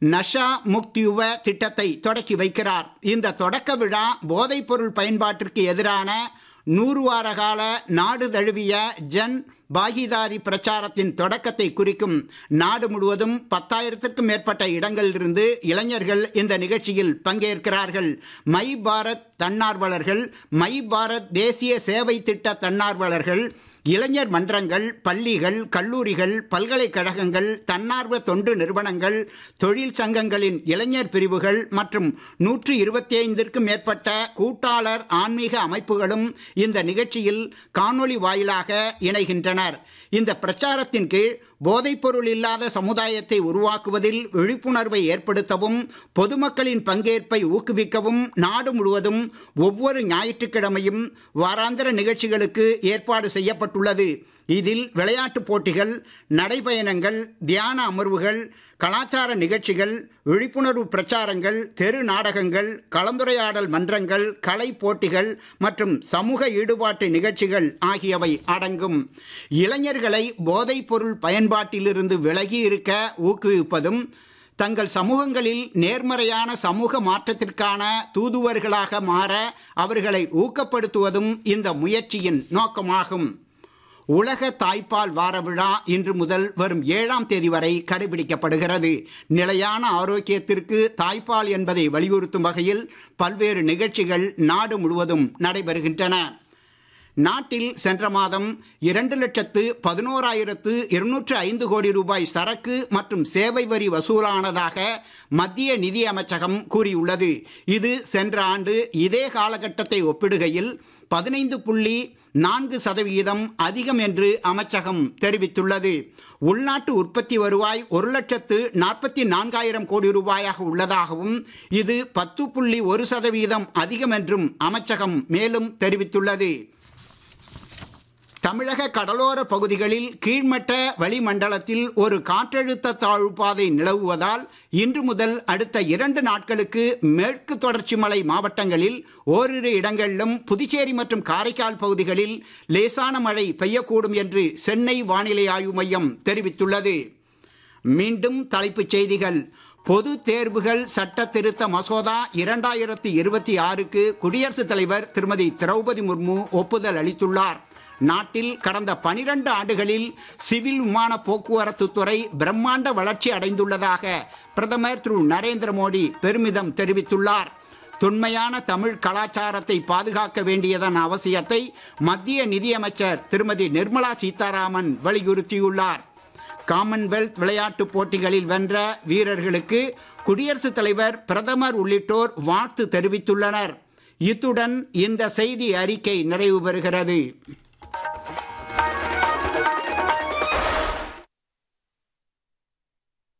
நஷா முக்த் யுவ திட்டத்தை தொடக்கி வைக்கிறார் இந்த தொடக்க விழா போதைப்பொருள் பயன்பாட்டிற்கு எதிரான நூறு வார கால நாடு தழுவிய ஜன் பாகிதாரி பிரச்சாரத்தின் தொடக்கத்தை குறிக்கும் நாடு முழுவதும் பத்தாயிரத்திற்கும் மேற்பட்ட இடங்களிலிருந்து இளைஞர்கள் இந்த நிகழ்ச்சியில் பங்கேற்கிறார்கள் மை பாரத் தன்னார்வலர்கள் மை பாரத் தேசிய சேவை திட்ட தன்னார்வலர்கள் இளைஞர் மன்றங்கள் பள்ளிகள் கல்லூரிகள் பல்கலைக்கழகங்கள் தன்னார்வ தொண்டு நிறுவனங்கள் தொழில் சங்கங்களின் இளைஞர் பிரிவுகள் மற்றும் நூற்று இருபத்தி ஐந்திற்கும் மேற்பட்ட கூட்டாளர் ஆன்மீக அமைப்புகளும் இந்த நிகழ்ச்சியில் காணொளி வாயிலாக இணைகின்றனர் இந்த பிரச்சாரத்தின் கீழ் போதைப்பொருள் இல்லாத சமுதாயத்தை உருவாக்குவதில் விழிப்புணர்வை ஏற்படுத்தவும் பொதுமக்களின் பங்கேற்பை ஊக்குவிக்கவும் நாடு முழுவதும் ஒவ்வொரு ஞாயிற்றுக்கிழமையும் வாராந்திர நிகழ்ச்சிகளுக்கு ஏற்பாடு செய்யப்பட்டுள்ளது இதில் விளையாட்டுப் போட்டிகள் நடைபயணங்கள் தியான அமர்வுகள் கலாச்சார நிகழ்ச்சிகள் விழிப்புணர்வு பிரச்சாரங்கள் தெரு நாடகங்கள் கலந்துரையாடல் மன்றங்கள் கலை போட்டிகள் மற்றும் சமூக ஈடுபாட்டு நிகழ்ச்சிகள் ஆகியவை அடங்கும் இளைஞர்களை போதைப்பொருள் பயன்பாட்டிலிருந்து விலகி இருக்க ஊக்குவிப்பதும் தங்கள் சமூகங்களில் நேர்மறையான சமூக மாற்றத்திற்கான தூதுவர்களாக மாற அவர்களை ஊக்கப்படுத்துவதும் இந்த முயற்சியின் நோக்கமாகும் உலக தாய்ப்பால் வார விழா இன்று முதல் வரும் ஏழாம் தேதி வரை கடைபிடிக்கப்படுகிறது நிலையான ஆரோக்கியத்திற்கு தாய்ப்பால் என்பதை வலியுறுத்தும் வகையில் பல்வேறு நிகழ்ச்சிகள் நாடு முழுவதும் நடைபெறுகின்றன நாட்டில் சென்ற மாதம் இரண்டு லட்சத்து பதினோராயிரத்து இருநூற்று ஐந்து கோடி ரூபாய் சரக்கு மற்றும் சேவை வரி வசூலானதாக மத்திய நிதி அமைச்சகம் கூறியுள்ளது இது சென்ற ஆண்டு இதே காலகட்டத்தை ஒப்பிடுகையில் பதினைந்து புள்ளி நான்கு சதவிகிதம் அதிகம் என்று அமைச்சகம் தெரிவித்துள்ளது உள்நாட்டு உற்பத்தி வருவாய் ஒரு லட்சத்து நாற்பத்தி நான்காயிரம் கோடி ரூபாயாக உள்ளதாகவும் இது பத்து புள்ளி ஒரு சதவீதம் அதிகம் என்றும் அமைச்சகம் மேலும் தெரிவித்துள்ளது தமிழக கடலோர பகுதிகளில் கீழ்மட்ட வளிமண்டலத்தில் ஒரு காற்றழுத்த தாழ்வுப்பாதை நிலவுவதால் இன்று முதல் அடுத்த இரண்டு நாட்களுக்கு மேற்கு தொடர்ச்சி மலை மாவட்டங்களில் ஓரிரு இடங்களிலும் புதுச்சேரி மற்றும் காரைக்கால் பகுதிகளில் லேசான மழை பெய்யக்கூடும் என்று சென்னை வானிலை ஆய்வு மையம் தெரிவித்துள்ளது மீண்டும் தலைப்புச் செய்திகள் பொது தேர்வுகள் சட்ட திருத்த மசோதா இரண்டாயிரத்தி இருபத்தி ஆறுக்கு குடியரசுத் தலைவர் திருமதி திரௌபதி முர்மு ஒப்புதல் அளித்துள்ளார் நாட்டில் கடந்த பனிரெண்டு ஆண்டுகளில் சிவில் விமான போக்குவரத்து துறை பிரம்மாண்ட வளர்ச்சி அடைந்துள்ளதாக பிரதமர் திரு நரேந்திர மோடி பெருமிதம் தெரிவித்துள்ளார் தொன்மையான தமிழ் கலாச்சாரத்தை பாதுகாக்க வேண்டியதன் அவசியத்தை மத்திய நிதியமைச்சர் திருமதி நிர்மலா சீதாராமன் வலியுறுத்தியுள்ளார் காமன்வெல்த் விளையாட்டுப் போட்டிகளில் வென்ற வீரர்களுக்கு குடியரசுத் தலைவர் பிரதமர் உள்ளிட்டோர் வாழ்த்து தெரிவித்துள்ளனர் இத்துடன் இந்த செய்தி அறிக்கை நிறைவு பெறுகிறது